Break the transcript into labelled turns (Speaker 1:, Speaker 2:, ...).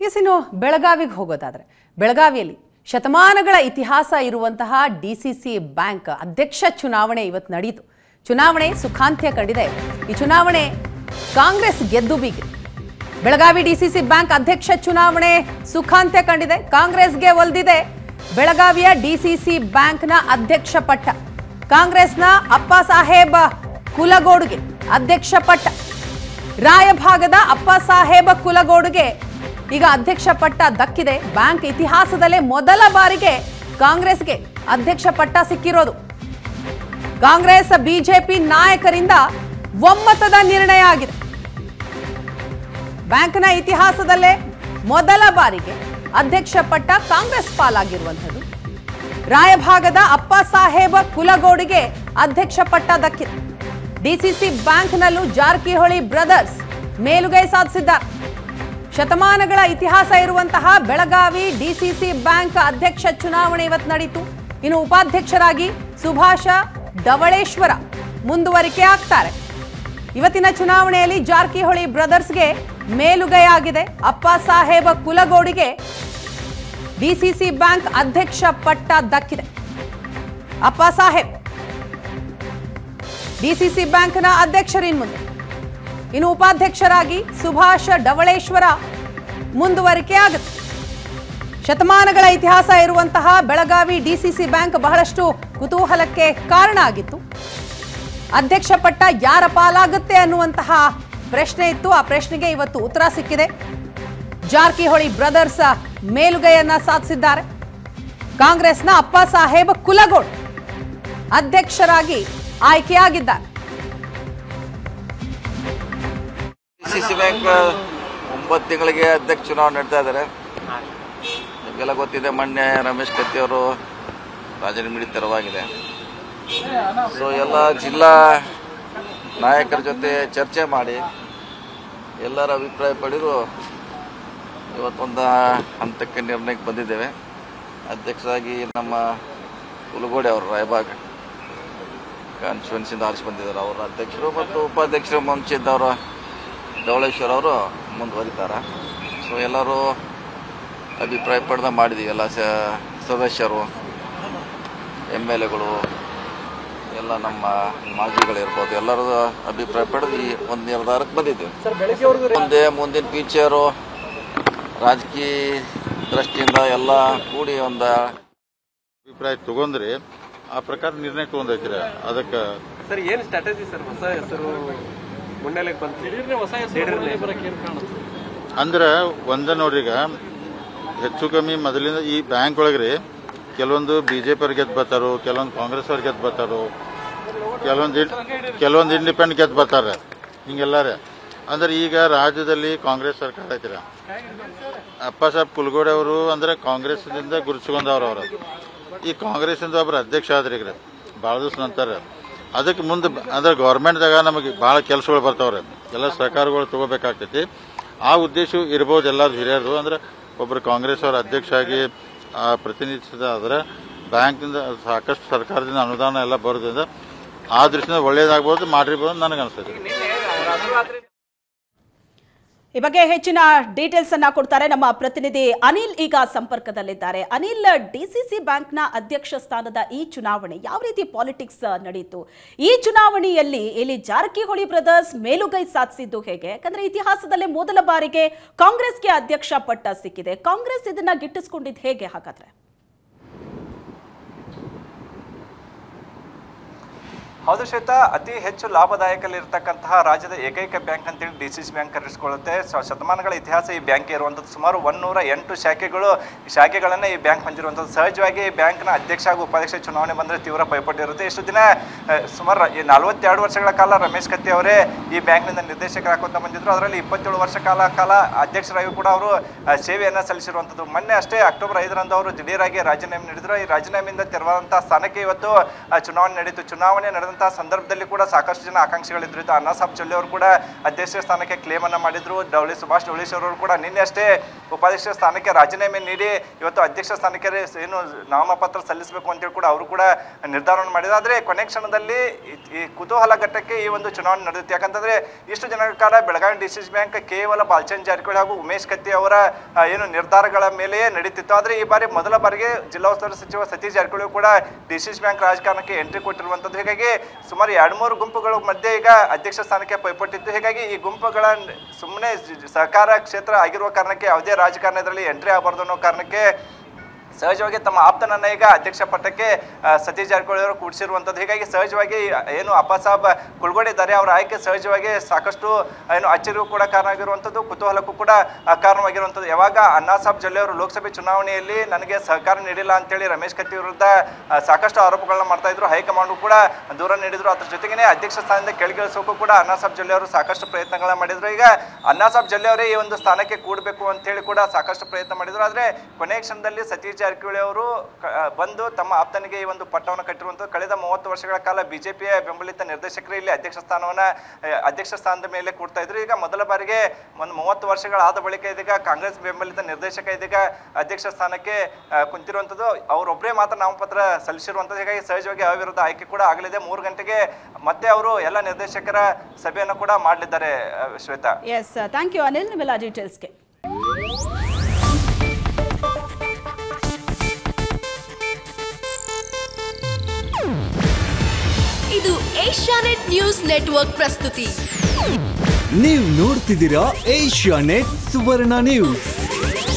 Speaker 1: S ಇನ್ನು ಬೆಳಗಾವಿಗೆ ಹೋಗೋದಾದ್ರೆ ಬೆಳಗಾವಿಯಲ್ಲಿ ಶತಮಾನಗಳ ಇತಿಹಾಸ ಇರುವಂತಹ ಡಿ ಸಿ ಸಿ ಬ್ಯಾಂಕ್ ಅಧ್ಯಕ್ಷ ಚುನಾವಣೆ ಇವತ್ತು ನಡೆಯಿತು ಚುನಾವಣೆ ಸುಖಾಂತ್ಯ ಕಂಡಿದೆ ಈ ಚುನಾವಣೆ ಕಾಂಗ್ರೆಸ್ ಗೆದ್ದು ಬೀಗಿದೆ ಬೆಳಗಾವಿ ಡಿಸಿಸಿ ಬ್ಯಾಂಕ್ ಅಧ್ಯಕ್ಷ ಚುನಾವಣೆ ಸುಖಾಂತ್ಯ ಕಂಡಿದೆ ಕಾಂಗ್ರೆಸ್ಗೆ ಒಲ್ದಿದೆ ಬೆಳಗಾವಿಯ ಡಿಸಿಸಿ ಬ್ಯಾಂಕ್ನ ಅಧ್ಯಕ್ಷ ಪಟ್ಟ ಕಾಂಗ್ರೆಸ್ನ ಅಪ್ಪ ಸಾಹೇಬ ಕುಲಗೋಡುಗೆ ಅಧ್ಯಕ್ಷ ಪಟ್ಟ ರಾಯಭಾಗದ ಅಪ್ಪ ಸಾಹೇಬ ಕುಲಗೋಡುಗೆ ಈಗ ಅಧ್ಯಕ್ಷ ಪಟ್ಟ ದಕ್ಕಿದೆ ಬ್ಯಾಂಕ್ ಇತಿಹಾಸದಲ್ಲೇ ಮೊದಲ ಬಾರಿಗೆ ಕಾಂಗ್ರೆಸ್ಗೆ ಅಧ್ಯಕ್ಷ ಪಟ್ಟ ಸಿಕ್ಕಿರೋದು ಕಾಂಗ್ರೆಸ್ ಬಿಜೆಪಿ ನಾಯಕರಿಂದ ಒಮ್ಮತದ ನಿರ್ಣಯ ಆಗಿದೆ ಬ್ಯಾಂಕ್ನ ಇತಿಹಾಸದಲ್ಲೇ ಮೊದಲ ಬಾರಿಗೆ ಅಧ್ಯಕ್ಷ ಪಟ್ಟ ಕಾಂಗ್ರೆಸ್ ಪಾಲಾಗಿರುವಂಥದ್ದು ರಾಯಭಾಗದ ಅಪ್ಪ ಸಾಹೇಬ ಕುಲಗೋಡಿಗೆ ಅಧ್ಯಕ್ಷ ಪಟ್ಟ ದಕ್ಕಿದೆ ಡಿಸಿಸಿ ಬ್ಯಾಂಕ್ನಲ್ಲೂ ಜಾರಕಿಹೊಳಿ ಬ್ರದರ್ಸ್ ಮೇಲುಗೈ ಸಾಧಿಸಿದ್ದಾರೆ ಶತಮಾನಗಳ ಇತಿಹಾಸ ಇರುವಂತಹ ಬೆಳಗಾವಿ ಡಿಸಿಸಿ ಬ್ಯಾಂಕ್ ಅಧ್ಯಕ್ಷ ಚುನಾವಣೆ ಇವತ್ತು ನಡೀತು ಇನ್ನು ಉಪಾಧ್ಯಕ್ಷರಾಗಿ ಸುಭಾಷ ಧವಳೇಶ್ವರ ಮುಂದುವರಿಕೆ ಆಗ್ತಾರೆ ಇವತ್ತಿನ ಚುನಾವಣೆಯಲ್ಲಿ ಜಾರಕಿಹೊಳಿ ಬ್ರದರ್ಸ್ಗೆ ಮೇಲುಗೈ ಆಗಿದೆ ಅಪ್ಪ ಸಾಹೇಬ ಕುಲಗೋಡಿಗೆ ಡಿಸಿಸಿ ಬ್ಯಾಂಕ್ ಅಧ್ಯಕ್ಷ ಪಟ್ಟ ದಕ್ಕಿದೆ ಅಪ್ಪ ಸಾಹೇಬ್ ಡಿಸಿಸಿ ಬ್ಯಾಂಕ್ನ ಅಧ್ಯಕ್ಷರು ಇನ್ನು ಮುಂದೆ ಇನ್ನು ಉಪಾಧ್ಯಕ್ಷರಾಗಿ ಸುಭಾಷ ಡವಳೇಶ್ವರ ಮುಂದುವರಿಕೆ ಆಗುತ್ತೆ ಶತಮಾನಗಳ ಇತಿಹಾಸ ಇರುವಂತಹ ಬೆಳಗಾವಿ ಡಿಸಿಸಿ ಬ್ಯಾಂಕ್ ಬಹಳಷ್ಟು ಕುತೂಹಲಕ್ಕೆ ಕಾರಣ ಆಗಿತ್ತು ಅಧ್ಯಕ್ಷ ಪಟ್ಟ ಯಾರ ಪಾಲಾಗುತ್ತೆ ಅನ್ನುವಂತಹ ಪ್ರಶ್ನೆ ಇತ್ತು ಆ ಪ್ರಶ್ನೆಗೆ ಇವತ್ತು ಉತ್ತರ ಸಿಕ್ಕಿದೆ ಜಾರಕಿಹೊಳಿ ಬ್ರದರ್ಸ್ ಮೇಲುಗೈಯನ್ನ ಸಾಧಿಸಿದ್ದಾರೆ ಕಾಂಗ್ರೆಸ್ನ ಅಪ್ಪ ಸಾಹೇಬ್ ಕುಲಗೋಡ್ ಅಧ್ಯಕ್ಷರಾಗಿ ಆಯ್ಕೆಯಾಗಿದ್ದಾರೆ
Speaker 2: ಸಿ ಸಿ ಬ್ಯಾಂಕ್ ಒಂಬತ್ತು ತಿಂಗಳಿಗೆ ಅಧ್ಯಕ್ಷ ಚುನಾವಣೆ ನಡ್ತಾ ಇದ್ದಾರೆ ನಿಮಗೆಲ್ಲ ಗೊತ್ತಿದೆ ಮೊನ್ನೆ ರಮೇಶ್ ಕತ್ತಿ ಅವರು ರಾಜೀನಾಮೆ ತೆರವಾಗಿದೆ ಸೊ ಎಲ್ಲ ಜಿಲ್ಲಾ ನಾಯಕರ ಜೊತೆ ಚರ್ಚೆ ಮಾಡಿ ಎಲ್ಲರ ಅಭಿಪ್ರಾಯ ಪಡೆದು ಇವತ್ತೊಂದು ಹಂತಕ್ಕೆ ನಿರ್ಣಯಕ್ಕೆ ಬಂದಿದ್ದೇವೆ ಅಧ್ಯಕ್ಷರಾಗಿ ನಮ್ಮ ಕುಲಗೋಡೆ ಅವರು ರಾಯಬಾಗ್ ಕಾನ್ಸ್ಟಿಟ್ಯೂನ್ಸಿಂದ ಆರಿಸಿ ಬಂದಿದ್ದಾರೆ ಅವರ ಅಧ್ಯಕ್ಷರು ಮತ್ತು ಉಪಾಧ್ಯಕ್ಷರು ಮುಂಚಿದ್ದವರು ಧವಳೇಶ್ವರ್ ಅವರು ಮುಂದುವರಿತಾರೆ ಸೊ ಎಲ್ಲರೂ ಅಭಿಪ್ರಾಯ ಪಡೆದ ಮಾಡಿದ್ದೀವಿ ಎಲ್ಲ ಸ ಸದಸ್ಯರು ಎಮ್ ಎಲ್ ಎಗಳು ಎಲ್ಲ ನಮ್ಮ ಮಾಜಿಗಳಿರ್ಬೋದು ಎಲ್ಲರೂ ಅಭಿಪ್ರಾಯ ಪಡೆದು ಈ ಒಂದು ನಿರ್ಧಾರಕ್ಕೆ ಬಂದಿದ್ದೀವಿ ಮುಂದೆ ಮುಂದಿನ ಫ್ಯೂಚರು ರಾಜಕೀಯ ದೃಷ್ಟಿಯಿಂದ ಎಲ್ಲ ಕೂಡಿ ಒಂದು
Speaker 3: ಅಭಿಪ್ರಾಯ ತಗೊಂಡ್ರಿ ಆ ಪ್ರಕಾರ ನಿರ್ಣಯ ತಗೊಂಡೈತ್ರಿ ಅದಕ್ಕೆ
Speaker 4: ಸರ್ ಏನ್ ಸ್ಟ್ರಾಟಜಿ ಸರ್ ಹೊಸ ಹೆಸರು ಮುನ್ನೆಲೆಗೆ ಬಂತು ದಿಢೀರ್ನೆ ಹೊಸ ಹೆಸರು
Speaker 3: ಅಂದ್ರೆ ಒಂದ ನೋಡ್ರಿ ಈಗ ಹೆಚ್ಚು ಕಮ್ಮಿ ಮೊದಲಿಂದ ಈ ಬ್ಯಾಂಕ್ ಒಳಗ್ರಿ ಕೆಲವೊಂದು ಬಿಜೆಪಿ ಅವ್ರು ಗೆದ್ದು ಬರ್ತಾರೋ ಕೆಲವೊಂದು ಕಾಂಗ್ರೆಸ್ ಅವ್ರು ಗೆದ್ದು ಬರ್ತಾರೋ ಕೆಲವೊಂದು ಕೆಲವೊಂದು ಇಂಡಿಪೆಂಡೆಂಟ್ ಗೆದ್ದು ಬರ್ತಾರೆ ಹಿಂಗೆಲ್ಲಾರೆ ಅಂದ್ರೆ ಈಗ ರಾಜ್ಯದಲ್ಲಿ ಕಾಂಗ್ರೆಸ್ ಸರ್ಕಾರ ಐತಿರ ಅಪ್ಪ ಸಾಹೇಬ್ ಕುಲ್ಗೋಡೆ ಅವರು ಅಂದ್ರೆ ಕಾಂಗ್ರೆಸ್ನಿಂದ ಗುರುತಿಸ್ಕೊಂಡವ್ರು ಅವರು ಈ ಕಾಂಗ್ರೆಸ್ಸಿಂದ ಒಬ್ರು ಅಧ್ಯಕ್ಷ ಆದ್ರಿ ಈಗ ಭಾಳ ದಿವಸ ನಂತರ ಅದಕ್ಕೆ ಮುಂದೆ ಅಂದ್ರೆ ಗೌರ್ಮೆಂಟ್ದಾಗ ನಮಗೆ ಭಾಳ ಕೆಲಸಗಳು ಬರ್ತಾವ್ರೆ ಎಲ್ಲ ಸರ್ಕಾರಗಳು ತಗೋಬೇಕಾಗ್ತೈತಿ ಆ ಉದ್ದೇಶ ಇರ್ಬೋದು ಎಲ್ಲಾರು ಹಿರಿಯರು ಅಂದ್ರೆ ಒಬ್ಬರು ಕಾಂಗ್ರೆಸ್ ಅವರ ಅಧ್ಯಕ್ಷ ಆಗಿ ಆ, ಪ್ರತಿನಿಧಿಸಿದ ಆದ್ರೆ ಬ್ಯಾಂಕ್ನಿಂದ ಸಾಕಷ್ಟು ಸರ್ಕಾರದಿಂದ ಅನುದಾನ ಎಲ್ಲ ಬರೋದ್ರಿಂದ ಆ ದೃಷ್ಟಿಯಿಂದ ಒಳ್ಳೇದಾಗ್ಬೋದು ಮಾಡಿರ್ಬೋದು ಅಂತ ನನಗೆ ಅನಿಸ್ತೈತಿ
Speaker 5: ಈ ಬಗ್ಗೆ ಹೆಚ್ಚಿನ ಡೀಟೇಲ್ಸ್ ಅನ್ನ ಕೊಡ್ತಾರೆ ನಮ್ಮ ಪ್ರತಿನಿಧಿ ಅನಿಲ್ ಈಗ ಸಂಪರ್ಕದಲ್ಲಿದ್ದಾರೆ ಅನಿಲ್ ಡಿಸಿಸಿ ಬ್ಯಾಂಕ್ನ ಅಧ್ಯಕ್ಷ ಸ್ಥಾನದ ಈ ಚುನಾವಣೆ ಯಾವ ರೀತಿ ಪಾಲಿಟಿಕ್ಸ್ ನಡೆಯಿತು ಈ ಚುನಾವಣೆಯಲ್ಲಿ ಇಲ್ಲಿ ಜಾರಕಿಹೊಳಿ ಬ್ರದರ್ಸ್ ಮೇಲುಗೈ ಸಾಧಿಸಿದ್ದು ಹೇಗೆ ಯಾಕಂದ್ರೆ ಇತಿಹಾಸದಲ್ಲೇ ಮೊದಲ ಬಾರಿಗೆ ಕಾಂಗ್ರೆಸ್ಗೆ ಅಧ್ಯಕ್ಷ ಪಟ್ಟ ಸಿಕ್ಕಿದೆ ಕಾಂಗ್ರೆಸ್ ಇದನ್ನ ಗಿಟ್ಟಿಸ್ಕೊಂಡಿದ್ದು ಹೇಗೆ ಹಾಗಾದ್ರೆ
Speaker 6: ಹೌದು ಶ್ವೇತಾ ಅತಿ ಹೆಚ್ಚು ಲಾಭದಾಯಕಲ್ಲಿರ್ತಕ್ಕಂತಹ ರಾಜ್ಯದ ಏಕೈಕ ಬ್ಯಾಂಕ್ ಅಂತೇಳಿ ಡಿ ಸಿ ಸಿ ಬ್ಯಾಂಕ್ ಕರೆಸಿಕೊಳ್ಳುತ್ತೆ ಸ- ಶತಮಾನಗಳ ಇತಿಹಾಸ ಈ ಬ್ಯಾಂಕ್ ಇರುವಂಥದ್ದು ಸುಮಾರು ಒನ್ನೂರ ಎಂಟು ಶಾಖೆಗಳು ಶಾಖೆಗಳನ್ನು ಈ ಬ್ಯಾಂಕ್ ಹೊಂದಿರುವಂಥದ್ದು ಸಹಜವಾಗಿ ಈ ಬ್ಯಾಂಕ್ನ ಅಧ್ಯಕ್ಷ ಹಾಗೂ ಉಪಾಧ್ಯಕ್ಷ ಚುನಾವಣೆ ಬಂದರೆ ತೀವ್ರ ಪೈಪೋಟಿ ಇರುತ್ತೆ ಇಷ್ಟು ದಿನ ಆ, ಸುಮಾರು ಈ ನಲವತ್ತೆರಡು ವರ್ಷಗಳ ಕಾಲ ರಮೇಶ್ ಕತ್ತಿ ಅವರೇ ಈ ಬ್ಯಾಂಕ್ನಿಂದ ನಿರ್ದೇಶಕರಾಗ್ಕೊಂತ ಬಂದಿದ್ರು ಅದರಲ್ಲಿ ಇಪ್ಪತ್ತೇಳು ವರ್ಷ ಕಾಲ ಕಾಲ ಅಧ್ಯಕ್ಷರಾಗಿ ಕೂಡ ಅವರು ಆ, ಸೇವೆಯನ್ನು ಸಲ್ಲಿಸಿರುವಂಥದ್ದು ಮೊನ್ನೆ ಅಷ್ಟೇ ಅಕ್ಟೋಬರ್ ಐದರಂದು ಅವರು ದಿಢೀರಾಗಿ ರಾಜೀನಾಮೆ ನೀಡಿದ್ರು ಈ ರಾಜೀನಾಮೆಯಿಂದ ತೆರವಾದಂತಹ ಸ್ಥಾನಕ್ಕೆ ಇವತ್ತು ಆ, ಚುನಾವಣೆ ನಡೆಯಿತು ಚುನಾವಣೆ ನಡೆದಂತಹ ಸಂದರ್ಭದಲ್ಲಿ ಕೂಡ ಸಾಕಷ್ಟು ಜನ ಆಕಾಂಕ್ಷಿಗಳಿದ್ರು ಇತ್ತು ಅಣ್ಣಾ ಸಾಬ್ ಚೊಲ್ಲೆ ಅವರು ಕೂಡ ಅಧ್ಯಕ್ಷ ಸ್ಥಾನಕ್ಕೆ ಕ್ಲೇಮ್ ಅನ್ನ ಮಾಡಿದ್ರು ಡವಳಿ ಸುಭಾಷ್ ಡವಳೇಶ್ವರ್ ಅವರು ಕೂಡ ನಿನ್ನೆ ಅಷ್ಟೇ ಉಪಾಧ್ಯಕ್ಷ ಸ್ಥಾನಕ್ಕೆ ರಾಜೀನಾಮೆ ನೀಡಿ ಇವತ್ತು ಅಧ್ಯಕ್ಷ ಸ್ಥಾನಕ್ಕೆ ಏನು ನಾಮಪತ್ರ ಸಲ್ಲಿಸಬೇಕು ಅಂತೇಳಿ ಕೂಡ ಅವರು ಕೂಡ ನಿರ್ಧಾರವನ್ನು ಮಾಡಿದ್ರು ಆದರೆ ಕೊನೆ ಕ್ಷಣದಲ್ಲಿ ಈ- ಈ ಕುತೂಹಲ ಘಟ್ಟಕ್ಕೆ ಈ ಒಂದು ಚುನಾವಣೆ ನಡೆದಿತ್ತು ಯಾಕಂತಂದ್ರೆ ಇಷ್ಟು ಜನಗಳ ಕಾಲ ಬೆಳಗಾವಿ ಡಿ ಸಿ ಬ್ಯಾಂಕ್ ಕೇವಲ ಬಾಲ್ಚಂದ್ ಜಾರಕಿಹೊಳಿ ಹಾಗೂ ಉಮೇಶ್ ಕತ್ತಿ ಅವರ ಆ, ಏನು ನಿರ್ಧಾರಗಳ ಮೇಲೆಯೇ ನಡೀತಿತ್ತು ಆದರೆ ಈ ಬಾರಿ ಮೊದಲ ಬಾರಿಗೆ ಜಿಲ್ಲಾ ಉಸ್ತುವಾರಿ ಸಚಿವ ಸತೀಶ್ ಜಾರಕಿಹೊಳಿ ಕೂಡ ಡಿ ಸಿ ಬ್ಯಾಂಕ್ ರಾಜಕಾರಣಕ್ಕೆ ಎಂಟ್ರಿ ಕೊಟ್ಟಿರುವಂಥದ್ದು ಹೀಗಾಗಿ ಸುಮಾರು ಎರಡು ಮೂರು ಗುಂಪುಗಳ ಮಧ್ಯೆ ಈಗ ಅಧ್ಯಕ್ಷ ಸ್ಥಾನಕ್ಕೆ ಪೈಪೋಟಿತ್ತು ಹೀಗಾಗಿ ಈ ಗುಂಪುಗಳ ಸುಮ್ಮನೆ ಸಹಕಾರ ಕ್ಷೇತ್ರ ಆಗಿರುವ ಕಾರಣಕ್ಕೆ ಯಾವುದೇ ರಾಜಕಾರಣ ಇದರಲ್ಲಿ ಎಂಟ್ರಿ ಆಗಬಾರ್ದು ಅನ್ನೋ ಕಾರಣಕ್ಕೆ ಸಹಜವಾಗಿ ತಮ್ಮ ಆಪ್ತನನ್ನ ಈಗ ಅಧ್ಯಕ್ಷ ಪಟ್ಟಕ್ಕೆ ಆ, ಸತೀಶ್ ಜಾರಕಿಹೊಳಿ ಅವರು ಕೂಡಿಸಿರುವಂಥದ್ದು ಹೀಗಾಗಿ ಸಹಜವಾಗಿ ಏನು ಅಪ್ಪಾಸಾಬ್ ಕುಳ್ಗೋಡೆ ಇದ್ದಾರೆ ಅವರ ಆಯ್ಕೆ ಸಹಜವಾಗಿ ಸಾಕಷ್ಟು ಏನು ಅಚ್ಚರಿಗೂ ಕೂಡ ಕಾರಣ ಆಗಿರುವಂಥದ್ದು ಕುತೂಹಲಕ್ಕೂ ಕೂಡ ಆ, ಕಾರಣವಾಗಿರುವಂಥದ್ದು ಯಾವಾಗ ಅಣ್ಣಾಸಾಬ್ ಜೊಲ್ಲೆ ಅವರು ಲೋಕಸಭೆ ಚುನಾವಣೆಯಲ್ಲಿ ನನಗೆ ಸಹಕಾರ ನೀಡಿಲ್ಲ ಅಂತೇಳಿ ರಮೇಶ್ ಕತ್ತಿ ವಿರುದ್ಧ ಆ, ಸಾಕಷ್ಟು ಆರೋಪಗಳನ್ನ ಮಾಡ್ತಾ ಇದ್ರು ಹೈಕಮಾಂಡ್ ಕೂಡ ದೂರ ನೀಡಿದ್ರು ಅದ್ರ ಜೊತೆಗೇನೆ ಅಧ್ಯಕ್ಷ ಸ್ಥಾನದಿಂದ ಕೆಳಗಿಳಿಸೋಕ್ಕೂ ಕೂಡ ಅಣ್ಣಾಸಾಬ್ ಜೊಲ್ಲೆ ಅವರು ಸಾಕಷ್ಟು ಪ್ರಯತ್ನಗಳನ್ನ ಮಾಡಿದ್ರು ಈಗ ಅಣ್ಣಾಸಾಬ್ ಜೊಲ್ಲೆ ಅವರೇ ಈ ಒಂದು ಸ್ಥಾನಕ್ಕೆ ಕೂಡಬೇಕು ಅಂತೇಳಿ ಕೂಡ ಸಾಕಷ್ಟು ಪ್ರಯತ್ನ ಮಾಡಿದ್ರು ಆದ್ರೆ ಕೊನೆಯ ಕ್ಷಣದಲ್ಲಿ ಸತೀಶ್ ಜಾರಕಿಹೊಳಿ ಅವರು ಕ- ಆ, ಬಂದು ತಮ್ಮ ಆಪ್ತನಿಗೆ ಈ ಒಂದು ಪಟ್ಟವನ್ನು ಕಟ್ಟಿರುವಂಥದ್ದು ಕಳೆದ ಮೂವತ್ತು ವರ್ಷಗಳ ಕಾಲ ಬಿಜೆಪಿಯ ಬೆಂಬಲಿತ ನಿರ್ದೇಶಕರು ಇಲ್ಲಿ ಅಧ್ಯಕ್ಷ ಸ್ಥಾನವನ್ನ ಆ, ಅಧ್ಯಕ್ಷ ಸ್ಥಾನದ ಮೇಲೆ ಕೂಡ್ತಾ ಇದ್ರು ಈಗ ಮೊದಲ ಬಾರಿಗೆ ಒಂದು ಮೂವತ್ತು ವರ್ಷಗಳಾದ ಬಳಿಕ ಇದೀಗ ಕಾಂಗ್ರೆಸ್ ಬೆಂಬಲಿತ ನಿರ್ದೇಶಕ ಇದೀಗ ಅಧ್ಯಕ್ಷ ಸ್ಥಾನಕ್ಕೆ ಆ, ಕುಂತಿರುವಂಥದ್ದು ಅವರೊಬ್ಬರೇ ಮಾತ್ರ ನಾಮಪತ್ರ ಸಲ್ಲಿಸಿರುವಂಥದ್ದು ಹೀಗಾಗಿ ಸಹಜವಾಗಿ ಅವಿರುದ್ಧ ಆಯ್ಕೆ ಕೂಡ ಆಗಲಿದೆ ಮೂರು ಗಂಟೆಗೆ ಮತ್ತೆ ಅವರು ಎಲ್ಲ ನಿರ್ದೇಶಕರ ಸಭೆಯನ್ನು ಕೂಡ ಮಾಡಲಿದ್ದಾರೆ ಆ, Shweta
Speaker 5: yes thank you Anil ನಿಮ್ಮೆಲ್ಲ ಡೀಟೇಲ್ಸ್ಗೆ
Speaker 7: ಇದು ಏಷ್ಯಾನೆಟ್ ನ್ಯೂಸ್ ನೆಟ್ವರ್ಕ್ ಪ್ರಸ್ತುತಿ
Speaker 8: ನೀವು ನೋಡ್ತಿದ್ದೀರಾ ಏಷ್ಯಾ ನೆಟ್ ಸುವರ್ಣ ನ್ಯೂಸ್